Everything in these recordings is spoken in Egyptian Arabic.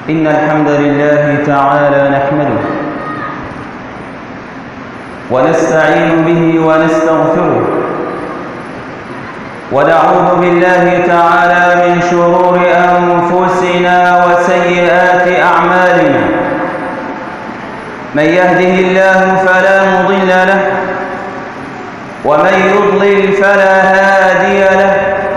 إن الحمد لله تعالى نحمده ونستعين به ونستغفره ونعوذ بالله تعالى من شرور أنفسنا وسيئات أعمالنا من يهده الله فلا مضل له ومن يضلل فلا هادي له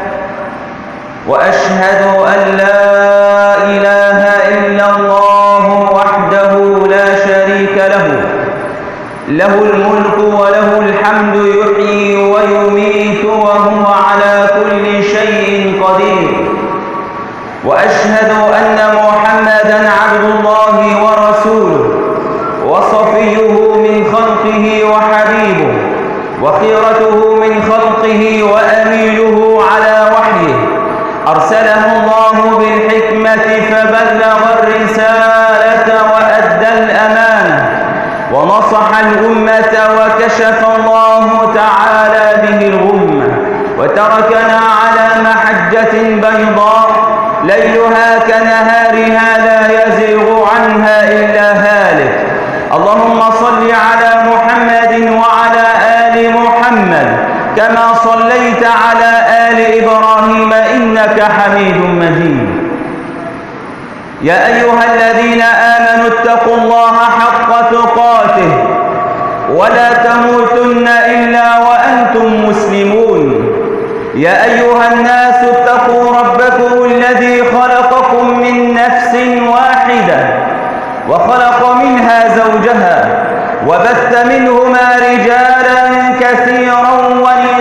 وأشهد أن لا إله إلا الله وحده لا شريك له له الملك وله الحمد يحيي ويميت وهو على كل شيء قدير وأشهد أن محمدا عبد الله ورسوله وصفيه من خلقه وحبيبه وخيرته من خلقه وأميله على وحيه أرسله الله بالحكمة فبلغ الرسالة وأدى الأمانة ونصح الأمة وكشف الله تعالى به الغمة وتركنا على محجة بيضاء ليلها كنهارها لا يزيغ عنها إلا هالك اللهم صل على محمد وعلى آل محمد كما صليت على آل إبراهيم إنك حميد مجيد يا أيها الذين آمنوا اتقوا الله حق تقاته ولا تموتن إلا وأنتم مسلمون يا أيها الناس اتقوا ربكم الذي خلقكم من نفس واحدة وخلق منها زوجها وبث منهما رجالا كثيرا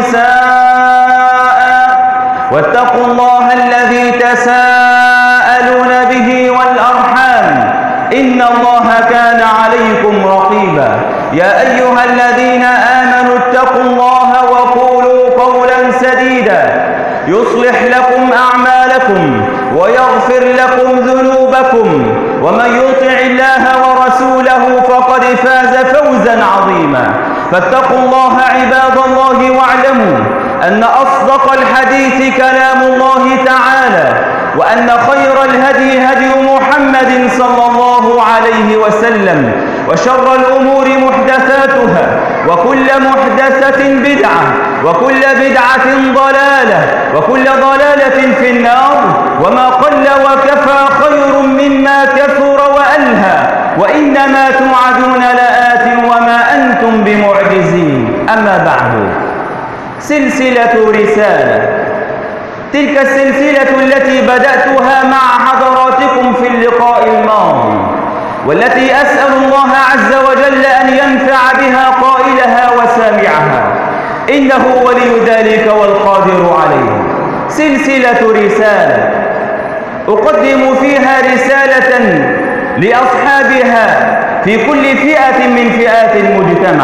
ونساء واتقوا الله الذي تساءلون به والأرحام إن الله كان عليكم رقيبا يا أيها الذين آمنوا اتقوا الله وقولوا قولا سديدا يصلح لكم أعمالكم ويغفر لكم ذنوبكم ومن يطع الله ورسوله فقد فاز فوزا عظيما فاتقوا الله عباد الله واعلموا أن أصدق الحديث كلام الله تعالى وأن خير الهدي هدي محمد صلى الله عليه وسلم وشر الأمور محدثاتها وكل محدثة بدعة وكل بدعة ضلالة وكل ضلالة في النار وما قل وكفى خير مما كثر وألهى وإنما توعدون لآت وما أنتم بمعجزين أما بعد سلسلة رسالة تلك السلسلة التي بدأتها مع حضراتكم في اللقاء الماضي والتي أسأل الله عز وجل أن ينفع بها قائلها وسامعها إنه ولي ذلك والقادر عليه سلسلة رسالة أقدم فيها رسالة لأصحابها في كل فئة من فئات المجتمع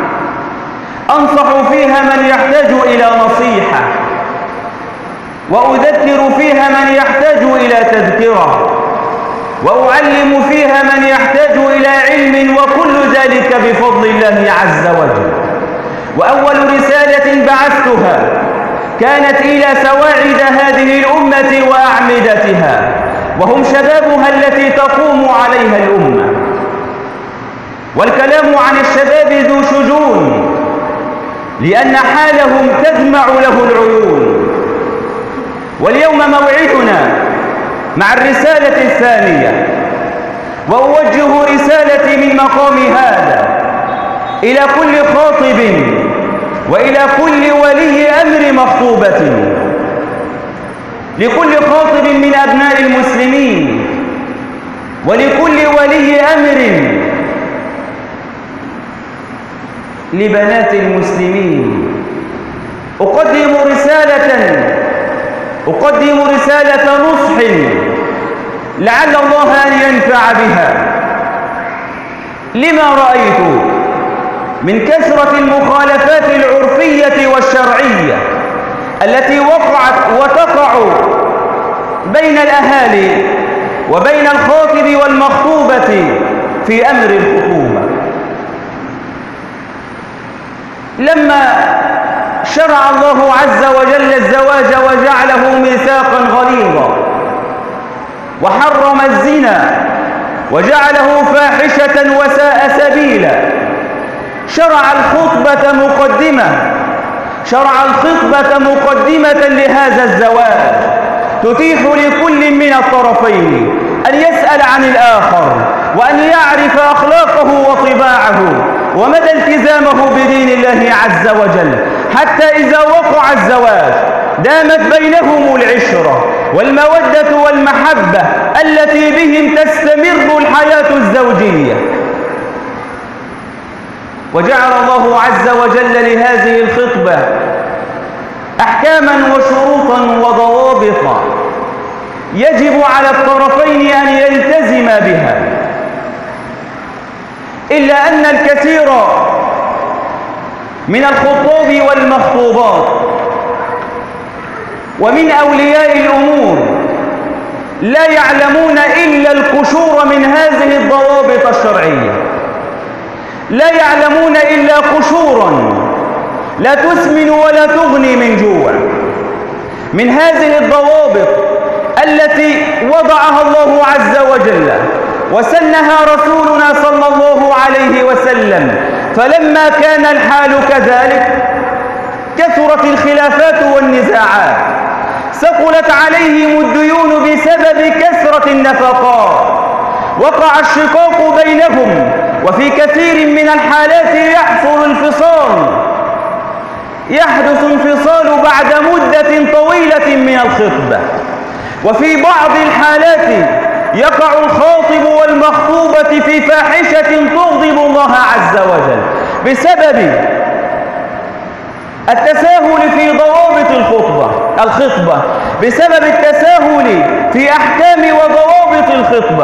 أنصح فيها من يحتاج إلى نصيحة وأذكر فيها من يحتاج إلى تذكرة وأعلم فيها من يحتاج إلى علم وكل ذلك بفضل الله عز وجل وأول رسالة بعثتها كانت إلى سواعد هذه الأمة وأعمدتها وهم شبابها التي تقوم عليها الأمة والكلام عن الشباب ذو شجون لأن حالهم تدمع له العيون واليوم موعدنا مع الرسالة الثانية وأوجه رسالتي من مقام هذا إلى كل خاطب وإلى كل ولي أمر مخطوبة لكل خاطب من أبناء المسلمين ولكل ولي أمر لبنات المسلمين أقدم رسالة أقدم رسالة نصح لعل الله أن ينفع بها لما رأيت من كثرة المخالفات العرفية والشرعية التي وقعت وتقع بين الأهالي وبين الخاطب والمخطوبة في أمر الخطوبة لما شرع الله عز وجل الزواج وجعله ميثاقا غليظا وحرم الزنا وجعله فاحشة وساء سبيلا شرع الخطبة مقدمة شرع الخطبة مقدمة لهذا الزواج تتيح لكل من الطرفين أن يسأل عن الآخر وأن يعرف أخلاقه وطباعه ومدى التزامه بدين الله عز وجل حتى إذا وقع الزواج دامت بينهم العشرة والمودة والمحبة التي بهم تستمر الحياة الزوجية وجعل الله عز وجل لهذه الخطبة أحكاما وشروطا وضوابط يجب على الطرفين أن يلتزما بها إلا أن الكثير من الخطوب والمخطوبات ومن أولياء الأمور لا يعلمون إلا القشور من هذه الضوابط الشرعية لا يعلمون إلا قشورا لا تسمن ولا تغني من جوع من هذه الضوابط التي وضعها الله عز وجل وسنها رسولنا صلى الله عليه وسلم فلما كان الحال كذلك كثرت الخلافات والنزاعات ثقلت عليهم الديون بسبب كثرة النفقات وقع الشقاق بينهم وفي كثير من الحالات يحصل انفصال يحدث انفصال بعد مدة طويلة من الخطبة وفي بعض الحالات يقع الخاطب والمخطوبة في فاحشة تغضب الله عز وجل بسبب التساهل في ضوابط الخطبة الخطبة بسبب التساهل في أحكام وضوابط الخطبة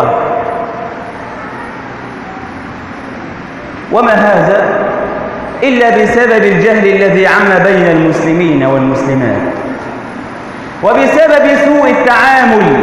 وما هذا إلا بسبب الجهل الذي عم بين المسلمين والمسلمات وبسبب سوء التعامل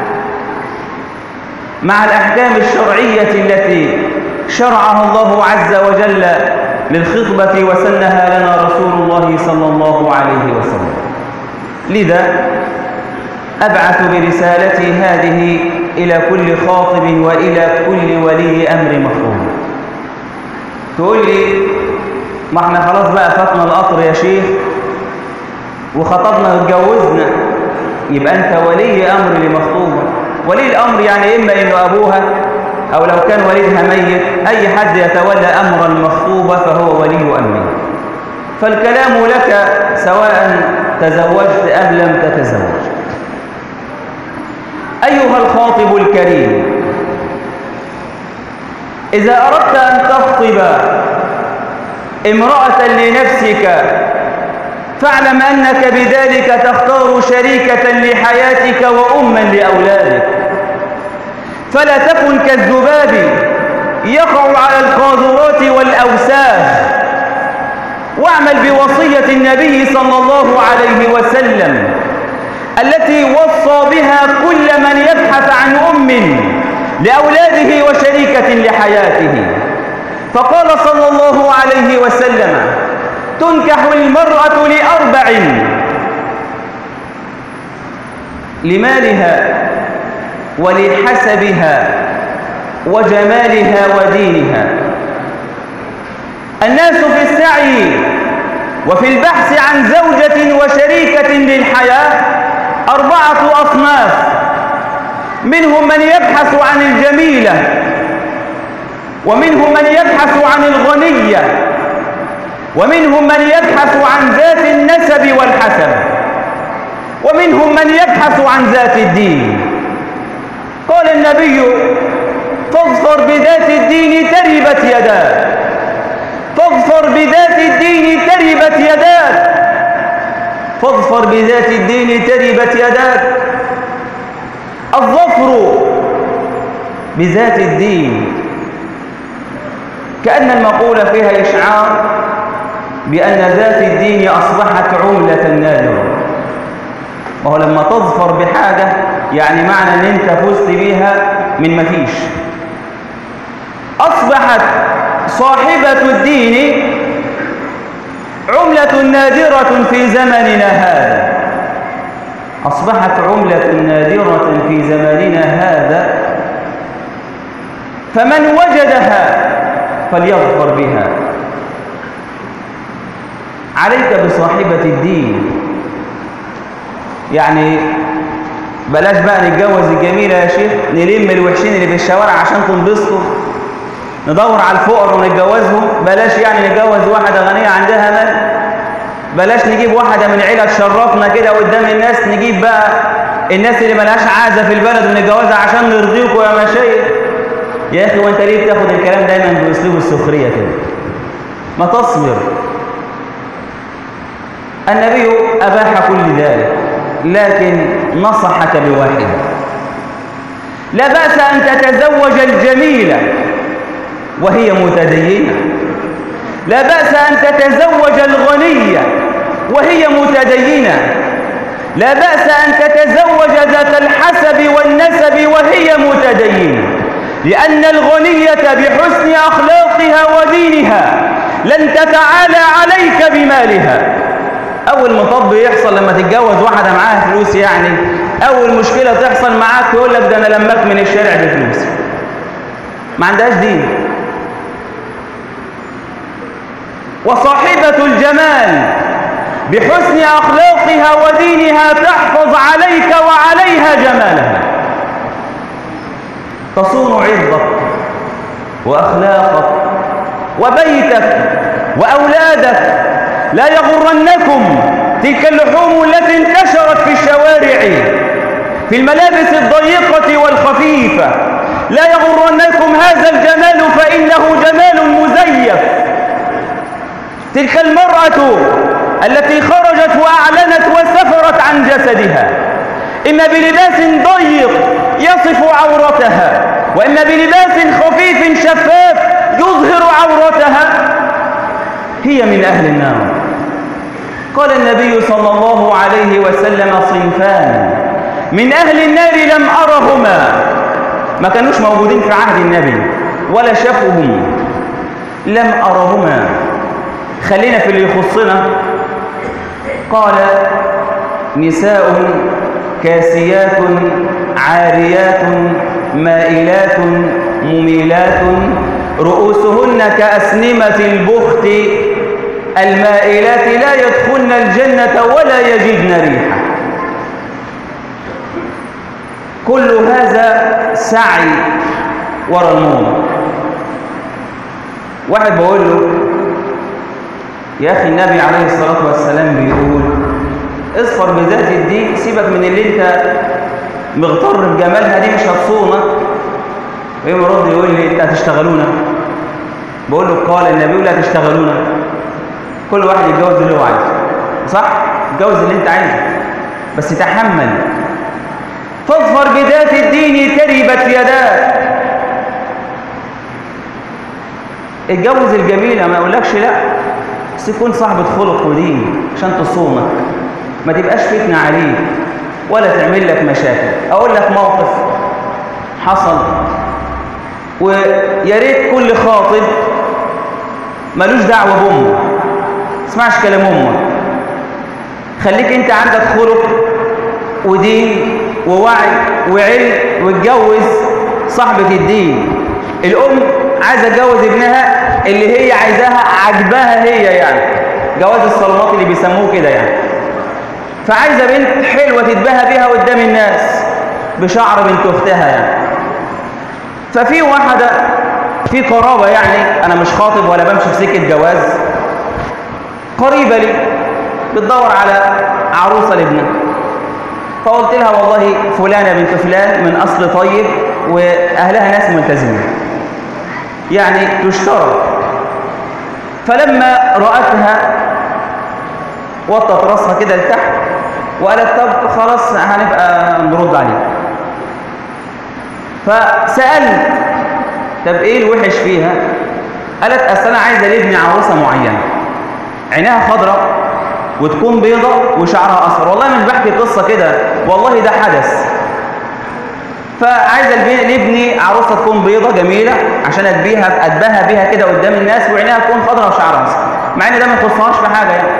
مع الأحكام الشرعية التي شرعها الله عز وجل للخطبة وسنها لنا رسول الله صلى الله عليه وسلم لذا أبعث برسالتي هذه إلى كل خاطب وإلى كل ولي أمر مخطوب تقول لي ما احنا خلاص بقى فاتنا القطر يا شيخ وخطبنا واتجوزنا يبقى انت ولي امر لمخطوبه ولي الامر يعني اما انه ابوها او لو كان والدها ميت اي حد يتولى امر المخطوبه فهو ولي امره فالكلام لك سواء تزوجت ام لم تتزوج ايها الخاطب الكريم اذا اردت ان تخطب امراه لنفسك فاعلم أنك بذلك تختار شريكة لحياتك وأما لأولادك فلا تكن كالذباب يقع على القاذورات والأوساخ واعمل بوصية النبي صلى الله عليه وسلم التي وصى بها كل من يبحث عن أم لأولاده وشريكة لحياته فقال صلى الله عليه وسلم تنكح المرأة لأربع لمالها ولحسبها وجمالها ودينها الناس في السعي وفي البحث عن زوجة وشريكة للحياة أربعة أصناف منهم من يبحث عن الجميلة ومنهم من يبحث عن الغنية ومنهم من يبحث عن ذات النسب والحسب ومنهم من يبحث عن ذات الدين قال النبي فاظفر بذات الدين تربت يداك فاظفر بذات الدين تربت يداك فاظفر بذات الدين تربت يداك الظفر بذات الدين كأن المقولة فيها إشعار بأن ذات الدين أصبحت عملة نادرة وهو لما تظفر بحاجة يعني معنى أن أنت فزت بيها من مفيش أصبحت صاحبة الدين عملة نادرة في زمننا هذا أصبحت عملة نادرة في زماننا هذا فمن وجدها فليظفر بها عليك بصاحبة الدين يعني بلاش بقى نتجوز الجميلة يا شيخ نلم الوحشين اللي في الشوارع عشان تنبسطوا ندور على الفقر ونتجوزهم بلاش يعني نتجوز واحدة غنية عندها مال بلاش نجيب واحدة من عيلة تشرفنا كده قدام الناس نجيب بقى الناس اللي ملهاش عازة في البلد ونتجوزها عشان نرضيكم يا مشايخ يا أخي وانت ليه بتاخد الكلام دايما بأسلوب السخرية كده ما تصبر النبي أباح كل ذلك لكن نصحك بواحدة لا بأس أن تتزوج الجميلة وهي متدينة لا بأس أن تتزوج الغنية وهي متدينة لا بأس أن تتزوج ذات الحسب والنسب وهي متدينة لأن الغنية بحسن أخلاقها ودينها لن تتعالى عليك بمالها أول مطب يحصل لما تتجوز واحدة معاها فلوس يعني أول مشكلة تحصل معاك يقول لك ده أنا لمك من الشارع بفلوس ما عندهاش دين وصاحبة الجمال بحسن أخلاقها ودينها تحفظ عليك وعليها جمالها تصون عرضك وأخلاقك وبيتك وأولادك لا يغرنكم تلك اللحوم التي انتشرت في الشوارع في الملابس الضيقة والخفيفة لا يغرنكم هذا الجمال فإنه جمال مزيف تلك المرأة التي خرجت وأعلنت وسفرت عن جسدها إما بلباس ضيق يصف عورتها وإما بلباس خفيف شفاف يظهر عورتها هي من أهل النار قال النبي صلى الله عليه وسلم صنفان من أهل النار لم أرهما ما كانوش موجودين في عهد النبي ولا شافوهم لم أرهما خلينا في اللي يخصنا قال نساء كاسيات عاريات مائلات مميلات رؤوسهن كأسنمة البخت المائلات لا يدخلن الجنة ولا يجدن ريحا كل هذا سعي ورا الموضة واحد بقول له يا أخي النبي عليه الصلاة والسلام بيقول اصفر بذات الدين سيبك من اللي انت مغتر بجمالها دي مش هتصونك ويوم يرد يقول لي انت هتشتغلونا بقول له قال النبي لا تشتغلونا كل واحد يتجوز اللي هو عايزه صح اتجوز اللي انت عايزه بس تحمل فاظفر بذات الدين تربت يداك اتجوز الجميلة ما اقولكش لا بس يكون صاحبة خلق ودين عشان تصونك ما تبقاش فتنة عليك ولا تعمل لك مشاكل اقول لك موقف حصل ويا ريت كل خاطب ملوش دعوه بامه اسمعش كلام امك خليك انت عندك خلق ودين ووعي وعلم واتجوز صاحبة الدين الام عايزه تجوز ابنها اللي هي عايزاها عجباها هي يعني جواز الصالونات اللي بيسموه كده يعني فعايزه بنت حلوه تتباهى بيها قدام الناس بشعر بنت اختها يعني ففي واحده في قرابه يعني انا مش خاطب ولا بمشي في سكه جواز قريبه لي بتدور على عروسه لابنها فقلت لها والله فلانه بنت فلان من اصل طيب واهلها ناس ملتزمين يعني تشترط فلما رأتها وطت راسها كده لتحت وقالت طب خلاص هنبقى نرد عليه فسألت طب ايه الوحش فيها قالت اصل انا عايزه لابني عروسه معينه عينيها خضراء وتكون بيضة وشعرها اصفر والله مش بحكي قصه كده والله ده حدث فعايزه لابني عروسه تكون بيضة جميله عشان اتبيها اتباهى بيها كده قدام الناس وعينيها تكون خضراء وشعرها اصفر مع ان ده ما يخصهاش في حاجه يعني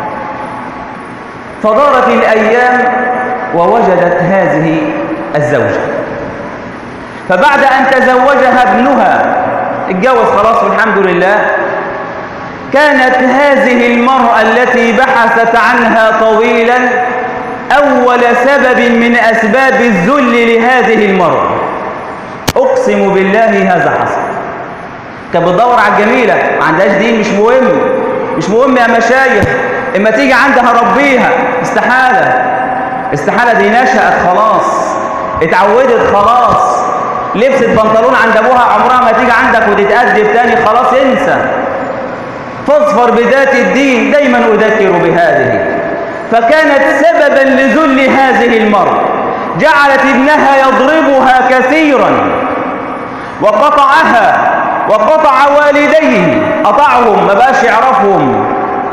فدارت الايام ووجدت هذه الزوجه فبعد أن تزوجها ابنها اتجوز خلاص والحمد لله كانت هذه المرأة التي بحثت عنها طويلا أول سبب من أسباب الذل لهذه المرأة أقسم بالله هذا حصل كانت بتدور على الجميلة ما عندهاش دين مش مهم مش مهم يا مشايخ اما تيجي عندها ربيها استحالة استحالة دي نشأت خلاص اتعودت خلاص لبست بنطلون عند ابوها عمرها ما تيجي عندك وتتأدب تاني خلاص انسى فاظفر بذات الدين دايما أذكر بهذه فكانت سببا لذل هذه المرأة جعلت ابنها يضربها كثيرا وقطعها وقطع والديه قطعهم ما بقاش يعرفهم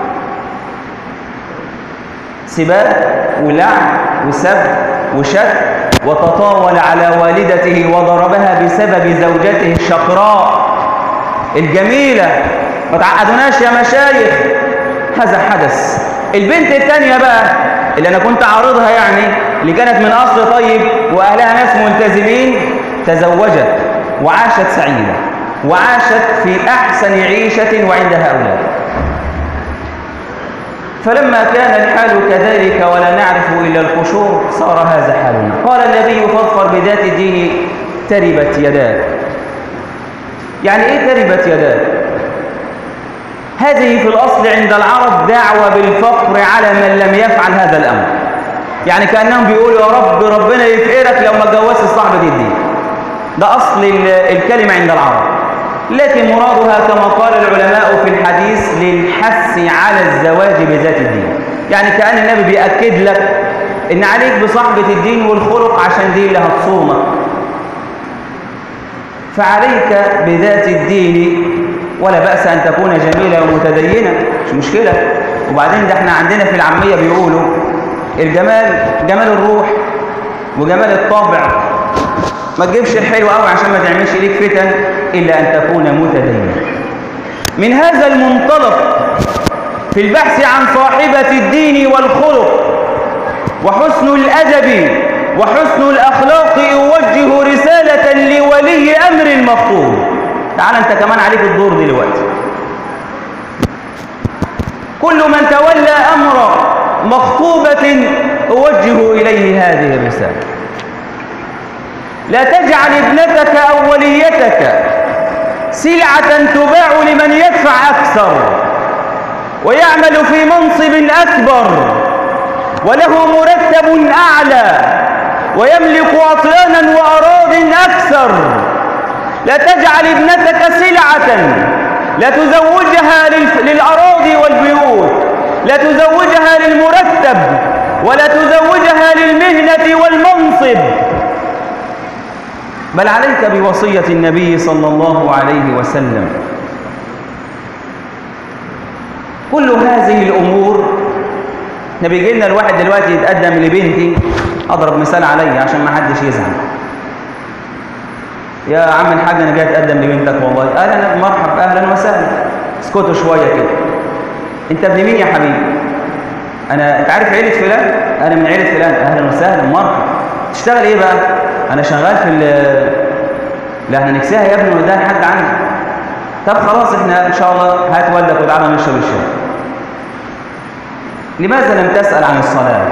سباب ولعن وسب وشك وتطاول على والدته وضربها بسبب زوجته الشقراء الجميلة ما تعقدوناش يا مشايخ هذا حدث البنت الثانية بقى اللي أنا كنت عارضها يعني اللي كانت من أصل طيب وأهلها ناس ملتزمين تزوجت وعاشت سعيدة وعاشت في أحسن عيشة وعندها أولاد فلما كان الحال كذلك ولا نعرف إلا القشور صار هذا حالنا قال النبي فاظفر بذات الدين تربت يداك يعني إيه تربت يداك هذه في الأصل عند العرب دعوة بالفقر على من لم يفعل هذا الأمر يعني كأنهم بيقولوا يا رب ربنا يفقرك لو ما اتجوزت صاحبة الدين ده أصل الكلمة عند العرب لكن مرادها كما قال العلماء في الحديث للحث على الزواج بذات الدين يعني كأن النبي بيأكد لك إن عليك بصحبة الدين والخلق عشان دي اللي هتصومك فعليك بذات الدين ولا بأس أن تكون جميلة ومتدينة مش مشكلة وبعدين ده احنا عندنا في العامية بيقولوا الجمال جمال الروح وجمال الطبع ما تجيبش الحلو قوي عشان ما تعملش ليك فتن إلا أن تكون متدينا من هذا المنطلق في البحث عن صاحبة الدين والخلق وحسن الأدب وحسن الأخلاق يوجه رسالة لولي أمر المخطوب تعال أنت كمان عليك الدور دلوقتي كل من تولى أمر مخطوبة أوجه إليه هذه الرسالة لا تجعل ابنتك أو وليتك سلعة تباع لمن يدفع أكثر ويعمل في منصب أكبر وله مرتب أعلى ويملك أطيانا وأراض أكثر لا تجعل ابنتك سلعة لا تزوجها للأراضي والبيوت لا تزوجها للمرتب ولا تزوجها للمهنة والمنصب بل عليك بوصية النبي صلى الله عليه وسلم كل هذه الأمور نبي لنا الواحد دلوقتي يتقدم لبنتي أضرب مثال علي عشان ما حدش يزعل يا عم الحاج أنا جاي أتقدم لبنتك والله أهلا مرحبا أهلا وسهلا اسكتوا شوية كده أنت ابن مين يا حبيبي أنا أنت عارف عيلة فلان أنا من عيلة فلان أهلا وسهلا مرحبا تشتغل إيه بقى أنا شغال في ال لا احنا نكسيها يا ابني وده حد عندي طب خلاص احنا ان شاء الله هات والدك وتعالى نشرب الشاي لماذا لم تسأل عن الصلاة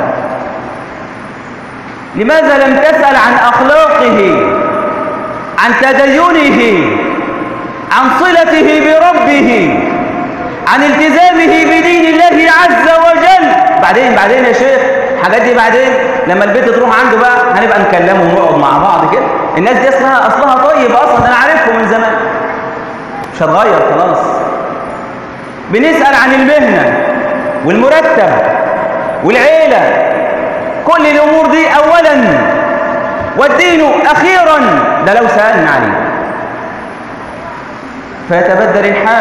لماذا لم تسأل عن أخلاقه عن تدينه عن صلته بربه عن التزامه بدين الله عز وجل بعدين بعدين يا شيخ الحاجات دي بعدين لما البيت تروح عنده بقى هنبقى نكلمه ونقعد مع بعض كده الناس دي اصلها اصلها طيب اصلا انا عارفهم من زمان مش هتغير خلاص بنسأل عن المهنة والمرتب والعيلة كل الأمور دي أولا والدين أخيرا ده لو سألنا عليه فيتبدل الحال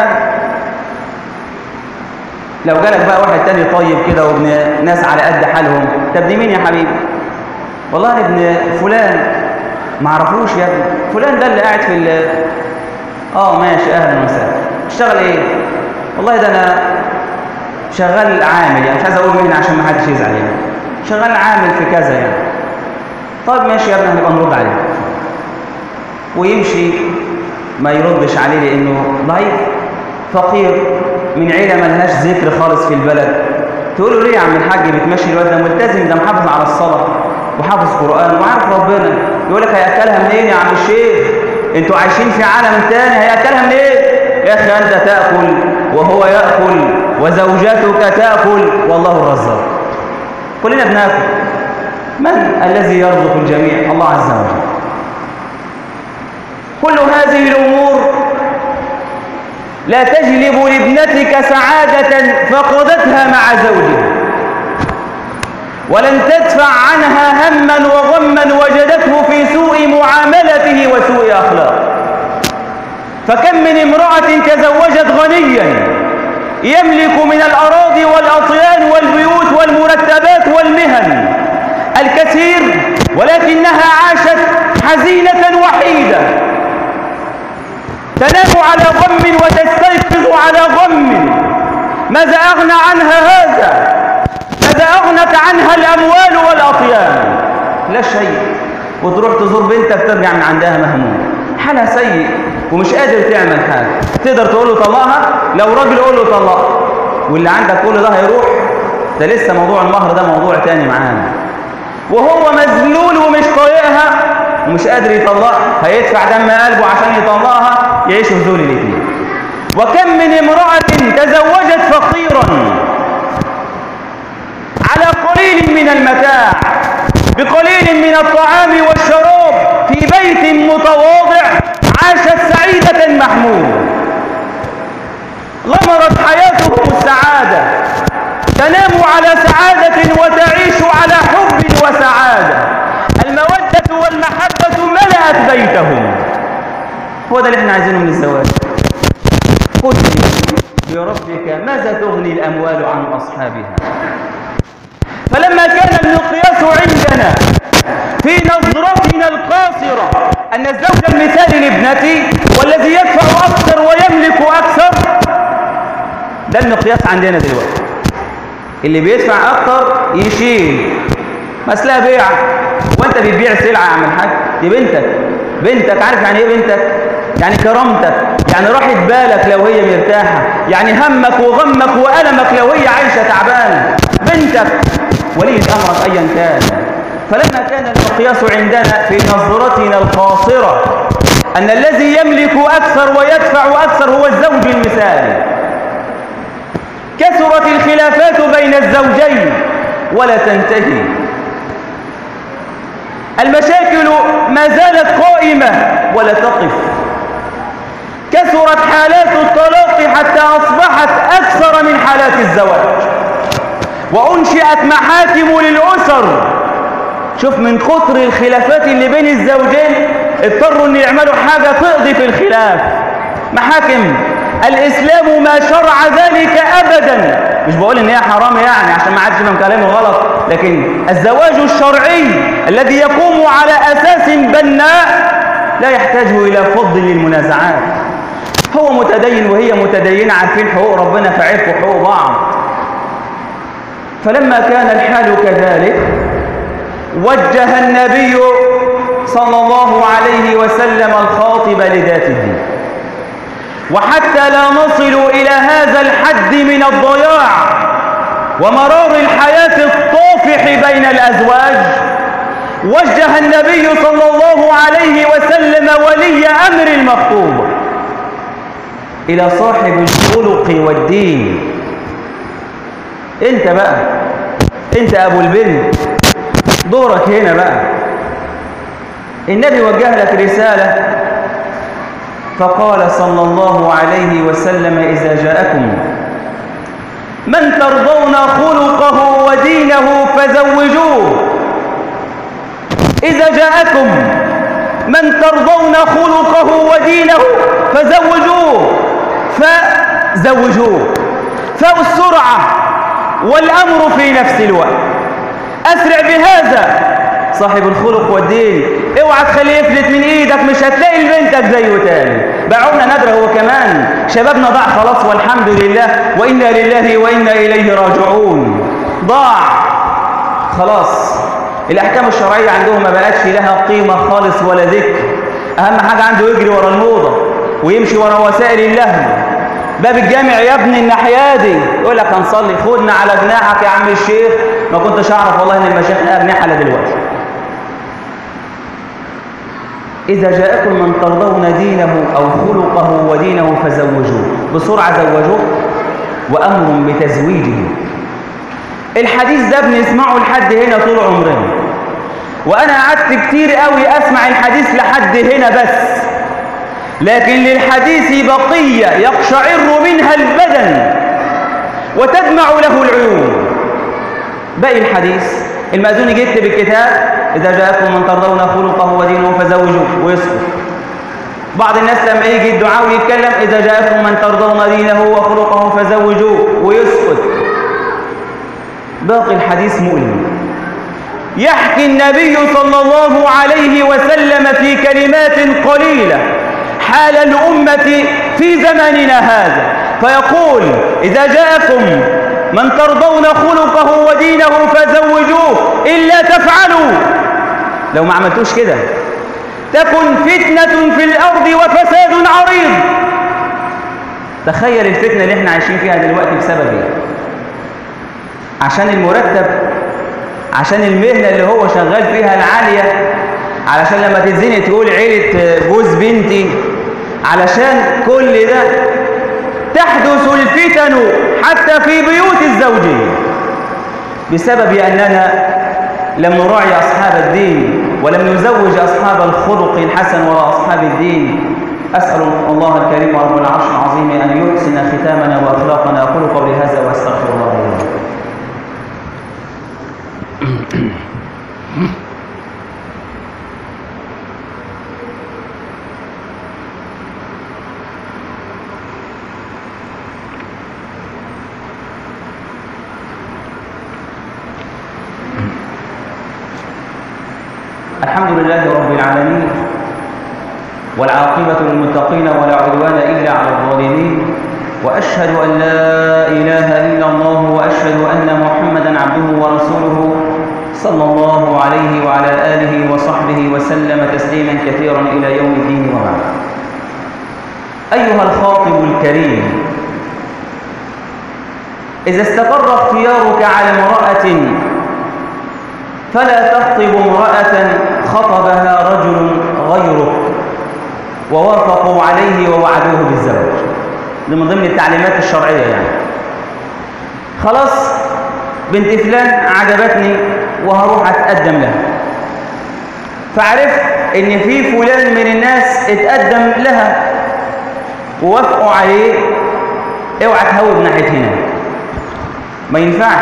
لو جالك بقى واحد تاني طيب كده وابن ناس على قد حالهم طب دي مين يا حبيبي والله أنا ابن فلان ما اعرفوش يا ابني فلان ده اللي قاعد في ال اه ماشي اهلا وسهلا تشتغل ايه والله ده انا شغال عامل يعني مش عايز اقول مين عشان ما حدش يزعل يعني شغال عامل في كذا يعني طيب ماشي يا ابني هنبقى نرد عليك ويمشي ما يردش عليه لأنه ضعيف فقير من عيلة ملهاش ذكر خالص في البلد تقول له ليه يا عم الحاج بتمشي الواد ده ملتزم ده محافظ على الصلاة وحافظ قرآن وعارف ربنا يقول لك هياكلها منين يا عم الشيخ انتوا عايشين في عالم تاني هياكلها منين يا اخي انت تاكل وهو ياكل وزوجتك تاكل والله الرزاق كلنا بناكل من الذي يرزق الجميع الله عز وجل كل هذه الامور لا تجلب لابنتك سعاده فقدتها مع زوجها ولن تدفع عنها هما وغما وجدته في سوء معاملته وسوء اخلاقه فكم من امرأة تزوجت غنيا يملك من الأراضي والأطيان والبيوت والمرتبات والمهن الكثير ولكنها عاشت حزينة وحيدة تنام على غم وتستيقظ على غم ماذا أغنى عنها هذا ماذا أغنت عنها الأموال والأطيان لا شيء وتروح تزور بنتك ترجع من عندها مهموم حالها سيء ومش قادر تعمل حاجة تقدر تقول له طلقها لو راجل قول له طلق واللي عندك كل ده هيروح ده لسه موضوع المهر ده موضوع تاني معانا وهو مذلول ومش طايقها ومش قادر يطلقها هيدفع دم قلبه عشان يطلقها يعيشوا في ذول الاثنين وكم من امرأة تزوجت فقيرا على قليل من المتاع بقليل من الطعام والشراب في بيت متواضع عاشت سعيدة محمودة غمرت حياتهم السعادة تنام على سعادة وتعيش على حب وسعادة المودة والمحبة ملأت بيتهم هو ده اللي احنا عايزينه من الزواج قل بربك ماذا تغني الأموال عن أصحابها فلما كان المقياس عندنا في نظرتنا القاصرة أن الزوج المثالي لابنتي والذي يدفع أكثر ويملك أكثر ده المقياس عندنا دلوقتي اللي بيدفع أكثر يشيل مسألة بيع وانت بتبيع سلعة يا عم الحاج دي بنتك بنتك عارف يعني ايه بنتك يعني كرامتك يعني راحة بالك لو هي مرتاحة يعني همك وغمك وألمك لو هي عايشة تعبانة بنتك ولي أمرك أيا كان فلما كان المقياس عندنا في نظرتنا القاصرة أن الذي يملك أكثر ويدفع أكثر هو الزوج المثالي كثرت الخلافات بين الزوجين ولا تنتهي المشاكل ما زالت قائمة ولا تقف كثرت حالات الطلاق حتى أصبحت أكثر من حالات الزواج وأنشئت محاكم للأسر شوف من كتر الخلافات اللي بين الزوجين اضطروا ان يعملوا حاجة تقضي في الخلاف محاكم الإسلام ما شرع ذلك أبدا مش بقول ان هي حرام يعني عشان ما عادش يفهم كلامي غلط لكن الزواج الشرعي الذي يقوم على أساس بناء لا يحتاج إلى فض للمنازعات هو متدين وهي متدينة عارفين حقوق ربنا فعرفوا حقوق بعض فلما كان الحال كذلك وجه النبي صلى الله عليه وسلم الخاطب لذاته وحتى لا نصل إلى هذا الحد من الضياع ومرار الحياة الطافح بين الأزواج وجه النبي صلى الله عليه وسلم ولي أمر المخطوبة إلى صاحب الخلق والدين انت بقى انت ابو البنت دورك هنا بقى النبي وجه لك رسالة فقال صلى الله عليه وسلم إذا جاءكم من ترضون خلقه ودينه فزوجوه إذا جاءكم من ترضون خلقه ودينه فزوجوه فزوجوه فالسرعة والأمر في نفس الوقت أسرع بهذا صاحب الخلق والدين اوعى تخليه يفلت من ايدك مش هتلاقي لبنتك زيه تاني باعونا ندرة هو كمان شبابنا ضاع خلاص والحمد لله وإنا لله وإنا إليه راجعون ضاع خلاص الأحكام الشرعية عندهم ما بقتش لها قيمة خالص ولا ذكر أهم حاجة عنده يجري ورا الموضة ويمشي ورا وسائل اللهو باب الجامع يا ابني الناحية دي يقول لك هنصلي خدنا على جناحك يا عم الشيخ ما كنتش أعرف والله إن المشايخ أجنحة دلوقتي إذا جاءكم من ترضون دينه أو خلقه ودينه فزوجوه بسرعة زوجوه وأمر بتزويجه الحديث ده بنسمعه لحد هنا طول عمرنا وأنا قعدت كتير قوي أسمع الحديث لحد هنا بس لكن للحديث بقية يقشعر منها البدن وتدمع له العيون باقي الحديث المأذون يكتب الكتاب إذا جاءكم من ترضون خلقه ودينه فزوجوه ويسكت بعض الناس لما يجي الدعاء ويتكلم إذا جاءكم من ترضون دينه وخلقه فزوجوه ويسكت باقي الحديث مؤلم يحكي النبي صلى الله عليه وسلم في كلمات قليلة حال الأمة في زماننا هذا فيقول إذا جاءكم من ترضون خلقه ودينه فزوجوه إلا تفعلوا لو ما عملتوش كده تكن فتنة في الأرض وفساد عريض تخيل الفتنة اللي احنا عايشين فيها دلوقتي بسبب ايه عشان المرتب عشان المهنة اللي هو شغال فيها العالية علشان لما تتزني تقول عيلة جوز بنتي علشان كل ده تحدث الفتن حتى في بيوت الزوجية بسبب أننا لم نراعي أصحاب الدين ولم نزوج أصحاب الخلق الحسن ولا أصحاب الدين أسأل الله الكريم رب العرش العظيم أن يحسن ختامنا وأخلاقنا أقول قولي هذا وأستغفر الله لي الحمد لله رب العالمين والعاقبة للمتقين ولا عدوان إلا على الظالمين وأشهد أن لا إله إلا الله وأشهد أن محمدا عبده ورسوله صلى الله عليه وعلى آله وصحبه وسلم تسليما كثيرا إلى يوم الدين وبعد أيها الخاطب الكريم إذا استقر اختيارك على امرأة فلا تخطب امرأة خطبها رجل غيرك ووافقوا عليه ووعدوه بالزواج ده من ضمن التعليمات الشرعية يعني خلاص بنت فلان عجبتني وهروح أتقدم لها فعرفت ان في فلان من الناس اتقدم لها ووافقوا عليه اوعى تهوب ناحية هنا ما ينفعش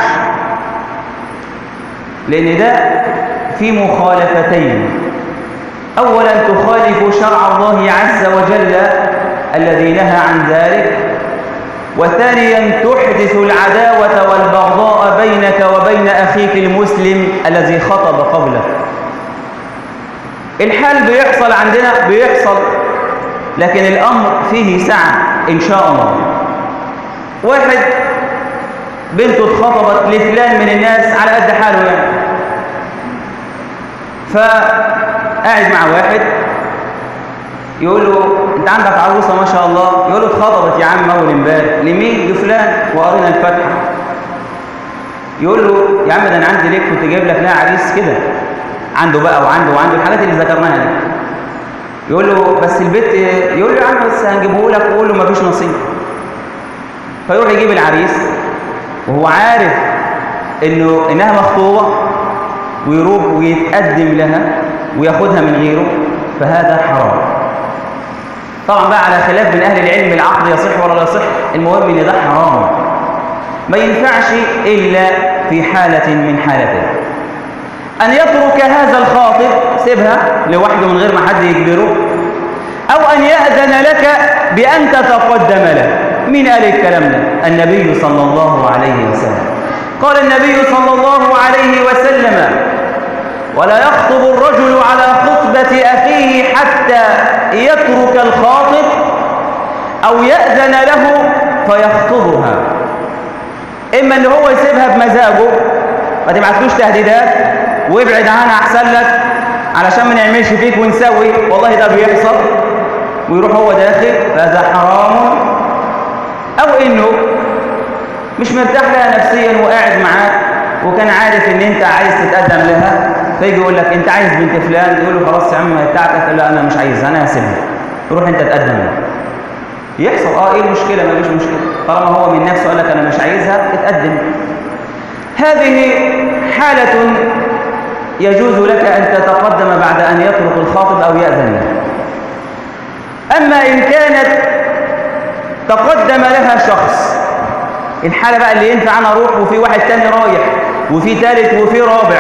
لأن ده في مخالفتين أولا تخالف شرع الله عز وجل الذي نهى عن ذلك وثانيا تحدث العداوة والبغضاء بينك وبين أخيك المسلم الذي خطب قبلك الحال بيحصل عندنا بيحصل لكن الأمر فيه سعة إن شاء الله واحد بنته اتخطبت لفلان من الناس على قد حاله يعني فقاعد مع واحد يقول له انت عندك عروسه ما شاء الله يقول له اتخطبت يا عم اول امبارح لمين لفلان وقرينا الفاتحه يقول له يا عم ده انا عندي ليك كنت جايب لك لها عريس كده عنده بقى وعنده وعنده الحاجات اللي ذكرناها دي يقول له بس البيت يقول له يا عم بس هنجيبه لك وقول له مفيش نصيب فيروح يجيب العريس وهو عارف انه انها مخطوبه ويروح ويتقدم لها وياخدها من غيره فهذا حرام طبعا بقى على خلاف من اهل العلم العقد يصح ولا لا يصح المهم ان ده حرام ما ينفعش الا في حاله من حالتين ان يترك هذا الخاطب سيبها لوحده من غير ما حد يجبره او ان ياذن لك بان تتقدم له مين قال الكلام ده النبي صلى الله عليه وسلم قال النبي صلى الله عليه وسلم ولا يخطب الرجل على خطبة أخيه حتى يترك الخاطب أو يأذن له فيخطبها إما أن هو يسيبها بمزاجه ما تبعتلوش تهديدات وابعد عنها أحسن لك علشان ما نعملش فيك ونسوي والله ده بيحصل ويروح هو داخل فهذا حرام او انه مش مرتاح لها نفسيا وقاعد معاك وكان عارف ان انت عايز تتقدم لها فيجي يقول لك انت عايز بنت فلان يقول له خلاص يا عم بتاعتك لا انا مش عايزها انا هسيبها روح انت تقدم لها يحصل اه ايه المشكله مفيش مشكله طالما هو من نفسه قال لك انا مش عايزها اتقدم هذه حاله يجوز لك ان تتقدم بعد ان يترك الخاطب او ياذن له اما ان كانت تقدم لها شخص الحاله بقى اللي ينفع انا اروح وفي واحد تاني رايح وفي ثالث وفي رابع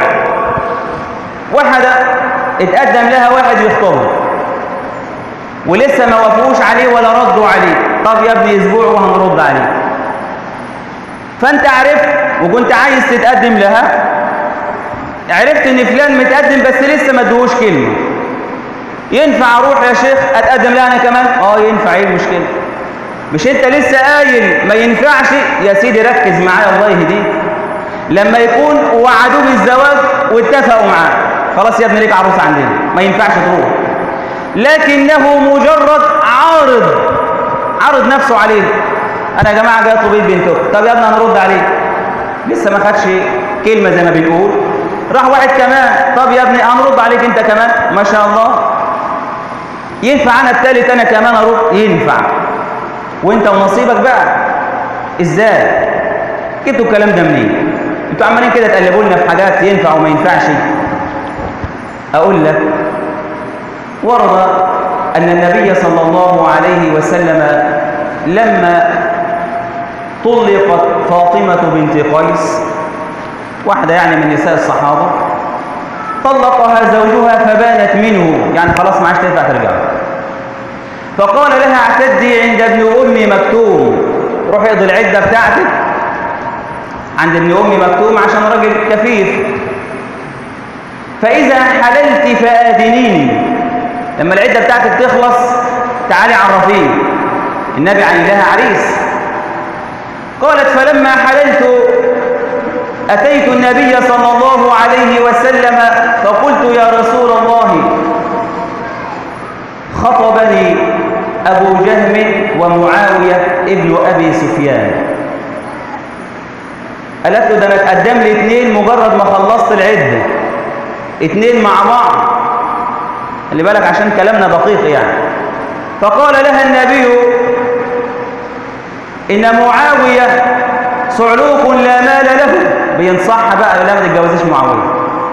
واحده اتقدم لها واحد يخطبها ولسه ما وافقوش عليه ولا ردوا عليه طب يا ابني اسبوع وهنرد عليه فانت عرفت وكنت عايز تتقدم لها عرفت ان فلان متقدم بس لسه ما ادوش كلمه ينفع اروح يا شيخ اتقدم لها انا كمان اه ينفع ايه المشكله مش انت لسه قايل ما ينفعش يا سيدي ركز معايا الله يهديك لما يكون وعدوه بالزواج واتفقوا معاه خلاص يا ابني ليك عروس عندنا ما ينفعش تروح لكنه مجرد عارض عرض نفسه عليه انا يا جماعه جاي اطلب ايد بنته طب يا ابني هنرد عليه لسه ما خدش كلمه زي ما بنقول راح واحد كمان طب يا ابني هنرد عليك انت كمان ما شاء الله ينفع انا الثالث انا كمان اروح ينفع وانت ونصيبك بقى ازاي جبتوا الكلام ده منين انتوا عمالين كده تقلبوا لنا في حاجات ينفع وما ينفعش اقول لك ورد ان النبي صلى الله عليه وسلم لما طلقت فاطمه بنت قيس واحده يعني من نساء الصحابه طلقها زوجها فبانت منه يعني خلاص ما عادش تنفع ترجع فقال لها اعتدي عند ابن ام مكتوم روح اقضي العده بتاعتك عند ابن ام مكتوم عشان راجل كفيف فاذا حللت فاذنيني لما العده بتاعتك تخلص تعالي عرفيني النبي عين لها عريس قالت فلما حللت أتيت النبي صلى الله عليه وسلم فقلت يا رسول الله خطبني أبو جهم ومعاوية ابن أبي سفيان قالت له ده أنا اتقدم لي اتنين مجرد ما خلصت العدة اتنين مع بعض خلي بالك عشان كلامنا دقيق يعني فقال لها النبي إن معاوية صعلوك لا مال له بينصحها بقى لا ما تتجوزيش معاوية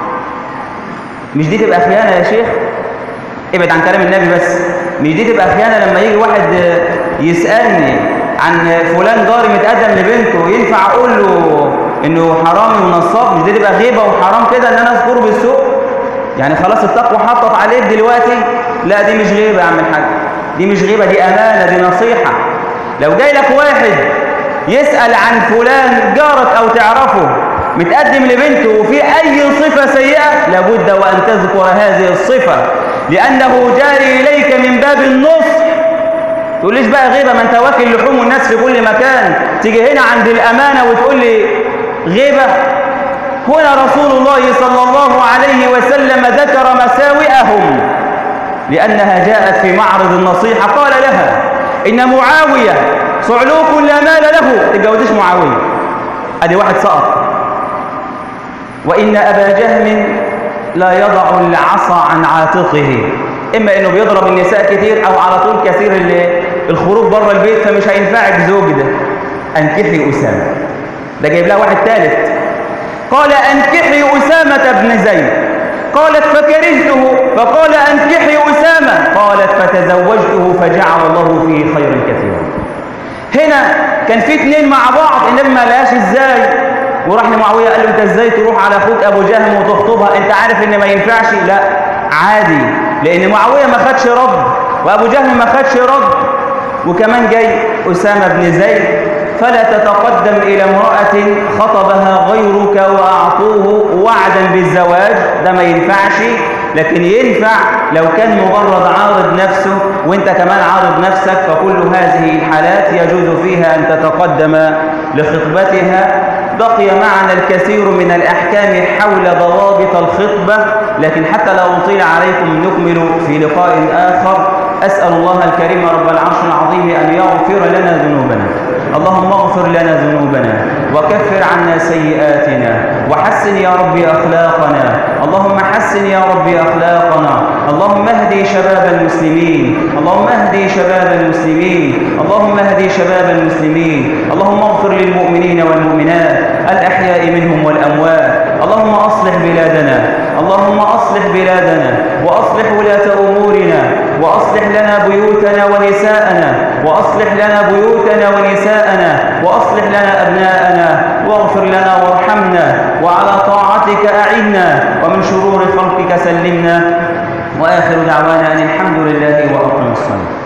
مش دي تبقى خيانة يا شيخ ابعد عن كلام النبي بس مش دي تبقى خيانة لما يجي واحد يسألني عن فلان جاري متقدم لبنته ينفع اقول له انه حرامي ونصاب مش دي تبقى غيبة وحرام كده ان انا اذكره بالسوء يعني خلاص التقوى حطت عليك دلوقتي لا دي مش غيبة يا عم الحاج دي مش غيبة دي امانة دي نصيحة لو جاي لك واحد يسأل عن فلان جارك او تعرفه متقدم لبنته وفي اي صفة سيئة لابد وان تذكر هذه الصفة لانه جاري اليك من باب النصح تقوليش بقى غيبة ما انت واكل لحوم الناس في كل مكان تيجي هنا عند الامانة وتقول لي غيبة هنا رسول الله صلى الله عليه وسلم ذكر مساوئهم لأنها جاءت في معرض النصيحة قال لها إن معاوية صعلوك لا مال له تتجوزيش معاوية أدي واحد سقط وإن أبا جهم لا يضع العصا عن عاتقه إما إنه بيضرب النساء كتير أو على طول كثير الخروج بره البيت فمش هينفعك زوج ده أنكحي أسامة ده جايب لها واحد ثالث قال أنكحي أسامة بن زيد قالت فكرهته فقال أنكحي أسامة قالت فتزوجته فجعل الله فيه خيرا كثيرا هنا كان في اثنين مع بعض النبي ما لهاش ازاي وراح لمعاويه قال له انت ازاي تروح على اخوك ابو جهم وتخطبها انت عارف ان ما ينفعش لا عادي لان معاويه ما خدش رد وابو جهم ما خدش رد وكمان جاي اسامه بن زيد فلا تتقدم إلى امرأة خطبها غيرك وأعطوه وعدا بالزواج ده ما ينفعش لكن ينفع لو كان مجرد عارض نفسه وانت كمان عارض نفسك فكل هذه الحالات يجوز فيها أن تتقدم لخطبتها بقي معنا الكثير من الأحكام حول ضوابط الخطبة لكن حتى لا أطيل عليكم نكمل في لقاء آخر أسأل الله الكريم رب العرش العظيم أن يغفر لنا ذنوبنا اللهم اغفر لنا ذنوبنا وكفر عنا سيئاتنا وحسن يا ربي أخلاقنا اللهم حسن يا ربي أخلاقنا اللهم اهدي شباب المسلمين اللهم اهدي شباب المسلمين اللهم اهدي شباب المسلمين اللهم اغفر للمؤمنين والمؤمنات الأحياء منهم والأموات اللهم أصلح بلادنا اللهم أصلح بلادنا وأصلح ولاة أمورنا وأصلح لنا بيوتنا ونساءنا وأصلح لنا بيوتنا ونساءنا وأصلح لنا أبناءنا واغفر لنا وارحمنا وعلى طاعتك أعنا ومن شرور خلقك سلمنا وآخر دعوانا أن الحمد لله وأقم الصلاة